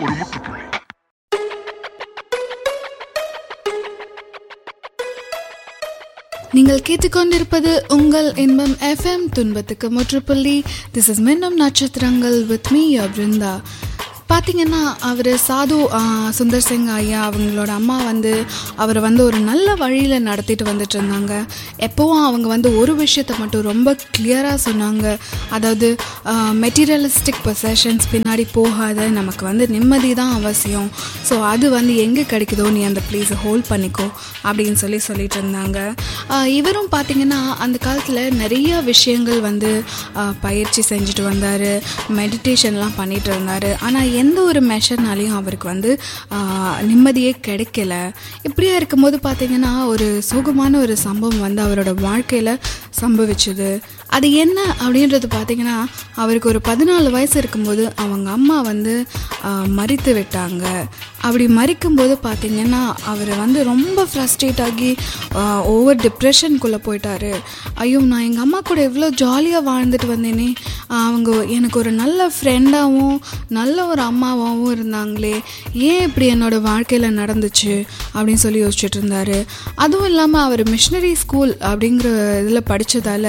ஒரு முற்றுப்புள்ளி நீங்கள் கேட்டுக்கொண்டிருப்பது உங்கள் இன்பம் எஃப்எம் துன்பத்துக்கு முற்றுப்புள்ளி திஸ் இஸ் மின்னம் நட்சத்திரங்கள் வித் மீ பிருந்தா பார்த்தீங்கன்னா அவர் சாது ஆ, சுந்தர் சிங் ஐயா அவங்களோட அம்மா வந்து அவரை வந்து ஒரு நல்ல வழியில் நடத்திட்டு வந்துட்டு இருந்தாங்க எப்போவும் அவங்க வந்து ஒரு விஷயத்தை மட்டும் ரொம்ப கிளியராக சொன்னாங்க அதாவது மெட்டீரியலிஸ்டிக் பொசஷன்ஸ் பின்னாடி போகாத நமக்கு வந்து நிம்மதி தான் அவசியம் ஸோ அது வந்து எங்கே கிடைக்குதோ நீ அந்த ப்ளேஸை ஹோல்ட் பண்ணிக்கோ அப்படின்னு சொல்லி சொல்லிட்டு இருந்தாங்க ஆஹ் இவரும் பார்த்தீங்கன்னா அந்த காலத்தில் நிறைய விஷயங்கள் வந்து ஆஹ் பயிற்சி செஞ்சுட்டு வந்தார் மெடிடேஷன்லாம் பண்ணிட்டு இருந்தார் ஆனால் எந்த ஒரு மெஷர்னாலையும் அவருக்கு வந்து ஆஹ் நிம்மதியே கிடைக்கல இப்படியா இருக்கும்போது பார்த்தீங்கன்னா ஒரு சோகமான ஒரு சம்பவம் வந்து அவரோட வாழ்க்கையில் சம்பவிச்சுது அது என்ன அப்படின்றது பார்த்தீங்கன்னா அவருக்கு ஒரு பதினாலு வயசு இருக்கும்போது அவங்க அம்மா வந்து ஆஹ் மரித்து விட்டாங்க அப்படி மறிக்கும்போது பார்த்தீங்கன்னா அவர் வந்து ரொம்ப ஃப்ரஸ்ட்ரேட் ஆகி ஓவர் டிப்ரெஷனுக்குள்ளே போயிட்டாரு ஐயோ நான் எங்கள் அம்மா கூட எவ்வளோ ஜாலியாக வாழ்ந்துட்டு வந்தேனே ஆஹ் அவங்க எனக்கு ஒரு நல்ல ஃப்ரெண்டாகவும் நல்ல ஒரு அம்மாவாகவும் இருந்தாங்களே ஏன் இப்படி என்னோட வாழ்க்கையில் நடந்துச்சு அப்படின்னு சொல்லி யோசிச்சுட்டு இருந்தாரு அதுவும் இல்லாமல் அவர் மிஷினரி ஸ்கூல் அப்படிங்கிற இதில் படித்ததால்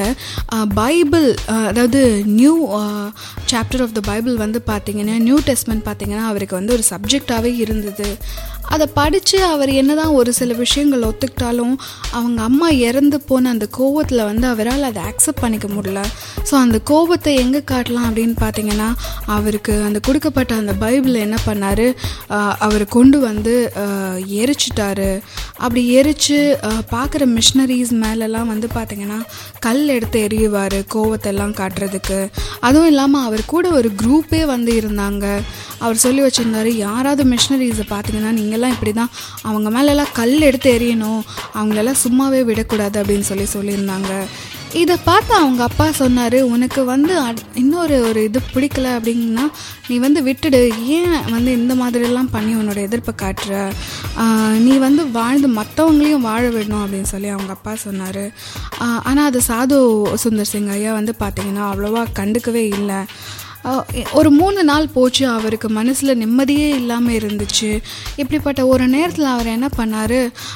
பைபிள் அதாவது new chapter of the Bible வந்து பார்த்தீங்கன்னா நியூ டெஸ்ட்மெண்ட் பார்த்தீங்கன்னா அவருக்கு வந்து ஒரு சப்ஜெக்டாகவே இருந்தது அதை படித்து அவர் என்னதான் ஒரு சில விஷயங்கள் ஒத்துக்கிட்டாலும் அவங்க அம்மா இறந்து போன அந்த கோவத்தில் வந்து அவரால் அதை அக்செப்ட் பண்ணிக்க முடியல ஸோ அந்த கோபத்தை எங்கே காட்டலாம் அப்படின்னு பார்த்தீங்கன்னா அவருக்கு அந்த கொடுக்கப்பட்ட அந்த பைபிளை என்ன பண்ணார் அவர் கொண்டு வந்து ஆஹ், எரிச்சிட்டாரு அப்படி எரித்து பார்க்குற மிஷினரிஸ் மேலெல்லாம் வந்து பார்த்தீங்கன்னா கல் எடுத்து எறியுவார் கோவத்தெல்லாம் காட்டுறதுக்கு அதுவும் இல்லாமல் அவர் கூட ஒரு குரூப்பே வந்து இருந்தாங்க அவர் சொல்லி வச்சுருந்தாரு யாராவது மிஷினரிஸை பார்த்தீங்கன்னா நீங்கள்லாம் இப்படி தான் அவங்க மேலெல்லாம் கல் எடுத்து எறியணும் அவங்களெல்லாம் சும்மாவே விடக்கூடாது அப்படின்னு சொல்லி சொல்லியிருந்தாங்க இதை பார்த்து அவங்க அப்பா சொன்னார் உனக்கு வந்து அட்- இன்னொரு ஒரு இது பிடிக்கல அப்படின்னா நீ வந்து விட்டுடு ஏன் வந்து இந்த மாதிரிலாம் பண்ணி உன்னோட எதிர்ப்பை காட்டுற ஆஹ் நீ வந்து வாழ்ந்து மற்றவங்களையும் வாழ விடணும் அப்படின்னு சொல்லி அவங்க அப்பா சொன்னார் ஆனால் அது சாது சுந்தர் சிங் ஐயா வந்து பார்த்தீங்கன்னா அவ்வளோவா கண்டுக்கவே இல்லை அஹ் ஒரு மூணு நாள் போச்சு அவருக்கு மனசில் நிம்மதியே இல்லாமல் இருந்துச்சு இப்படிப்பட்ட ஒரு நேரத்தில் அவர் என்ன பண்ணார்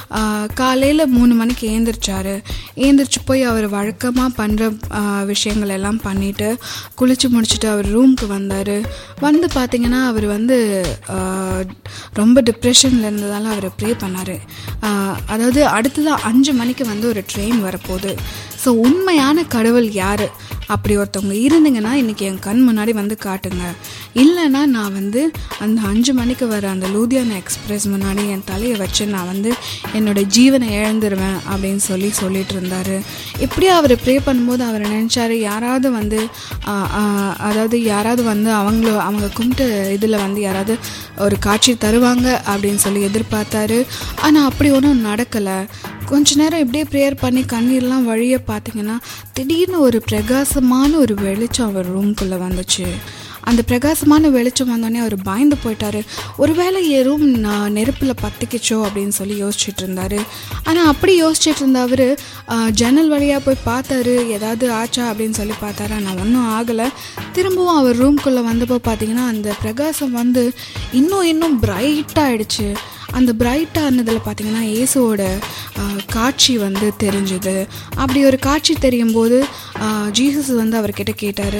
காலையில் மூணு மணிக்கு ஏந்திரிச்சாரு ஏந்திரிச்சு போய் அவர் வழக்கமாக பண்ணுற விஷயங்கள் எல்லாம் பண்ணிவிட்டு குளிச்சு முடிச்சுட்டு அவர் ரூமுக்கு வந்தார் வந்து பார்த்தீங்கன்னா அவர் வந்து ஆஹ், ரொம்ப டிப்ரெஷனில் இருந்ததால் அவர் ப்ரே பண்ணார் அதாவது அடுத்ததாக அஞ்சு மணிக்கு வந்து ஒரு ட்ரெயின் வரப்போகுது ஸோ உண்மையான கடவுள் யார் அப்படி ஒருத்தவங்க இருந்தீங்கன்னா இன்றைக்கி என் கண் முன்னாடி வந்து காட்டுங்க இல்லைன்னா நான் வந்து அந்த அஞ்சு மணிக்கு வர அந்த லூதியானா எக்ஸ்பிரஸ் முன்னாடி என் தலையை வச்சு நான் வந்து என்னோட ஜீவனை இழந்துருவேன் அப்படின்னு சொல்லி சொல்லிட்டு இருந்தார் இப்படியே அவர் ப்ரே பண்ணும்போது அவர் நினச்சாரு யாராவது வந்து ஆஹ், ஆஹ், அதாவது யாராவது வந்து அவங்கள அவங்க கும்பிட்டு இதில் வந்து யாராவது ஒரு காட்சி தருவாங்க அப்படின்னு சொல்லி எதிர்பார்த்தாரு ஆனால் அப்படி ஒன்றும் நடக்கலை கொஞ்ச நேரம் இப்படியே ப்ரேயர் பண்ணி கண்ணீர்லாம் வழிய பார்த்தீங்கன்னா திடீர்னு ஒரு பிரகாசமான ஒரு வெளிச்சம் அவர் ரூம்குள்ளே வந்துச்சு அந்த பிரகாசமான வெளிச்சம் வந்தோடனே அவர் பயந்து போயிட்டாரு ஒருவேளை என் ரூம் நான் நெருப்பில் பற்றிக்கிச்சோ அப்படின்னு சொல்லி யோசிச்சுட்டு இருந்தாரு ஆனால் அப்படி யோசிச்சுட்டு இருந்த அவர் ஜன்னல் வழியாக போய் பார்த்தாரு ஏதாவது ஆச்சா அப்படின்னு சொல்லி பார்த்தாரு ஆனால் ஒன்றும் ஆகலை திரும்பவும் அவர் ரூம்குள்ளே வந்தப்போ பார்த்தீங்கன்னா அந்த பிரகாசம் வந்து இன்னும் இன்னும் பிரைட்டாக ஆயிடுச்சு அந்த பிரைட்டானதில் பார்த்தீங்கன்னா இயேசுவோட ஆஹ், காட்சி வந்து தெரிஞ்சுது அப்படி ஒரு காட்சி தெரியும் போது ஆஹ், ஜீசஸ் வந்து அவர்கிட்ட கேட்டார்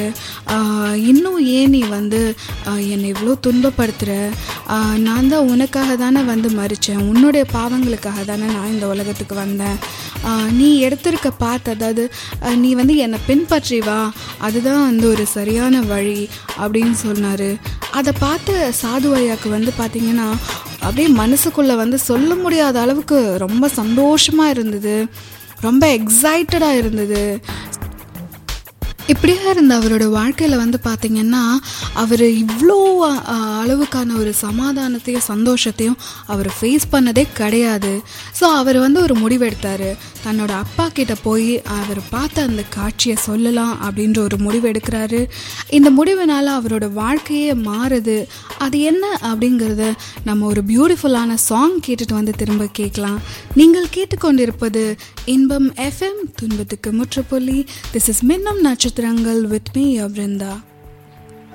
இன்னும் ஏன் நீ வந்து ஆஹ், என்னை இவ்வளோ துன்பப்படுத்துகிற நான் தான் உனக்காக தானே வந்து மறித்தேன் உன்னுடைய பாவங்களுக்காக தானே நான் இந்த உலகத்துக்கு வந்தேன் ஆஹ், நீ எடுத்திருக்க பார்த்து அதாவது ஆஹ், நீ வந்து என்னை பின்பற்றி வா அதுதான் வந்து ஒரு சரியான வழி அப்படின்னு சொன்னார் அதை பார்த்து சாது ஐயாக்கு வந்து பார்த்தீங்கன்னா அப்படியே மனசுக்குள்ளே வந்து சொல்ல முடியாத அளவுக்கு ரொம்ப சந்தோஷமாக இருந்தது ரொம்ப எக்ஸைட்டடாக இருந்தது இப்படியே இருந்த அவரோட வாழ்க்கையில் வந்து பார்த்தீங்கன்னா அவர் இவ்வளோ அஹ், அளவுக்கான ஒரு சமாதானத்தையும் சந்தோஷத்தையும் அவர் ஃபேஸ் பண்ணதே கிடையாது ஸோ அவர் வந்து ஒரு முடிவெடுத்தார் தன்னோட அப்பா கிட்ட போய் அவர் பார்த்த அந்த காட்சியை சொல்லலாம் அப்படின்ற ஒரு முடிவு எடுக்கிறாரு இந்த முடிவினால் அவரோட வாழ்க்கையே மாறுது அது என்ன அப்படிங்கிறத நம்ம ஒரு பியூட்டிஃபுல்லான சாங் கேட்டுட்டு வந்து திரும்ப கேட்கலாம் நீங்கள் கேட்டுக்கொண்டிருப்பது இன்பம் எஃப்எம் துன்பத்துக்கு முற்றுப்புள்ளி திஸ் இஸ் மின்னம் நட்சத்திரங்கள் வித் மீ பிருந்தா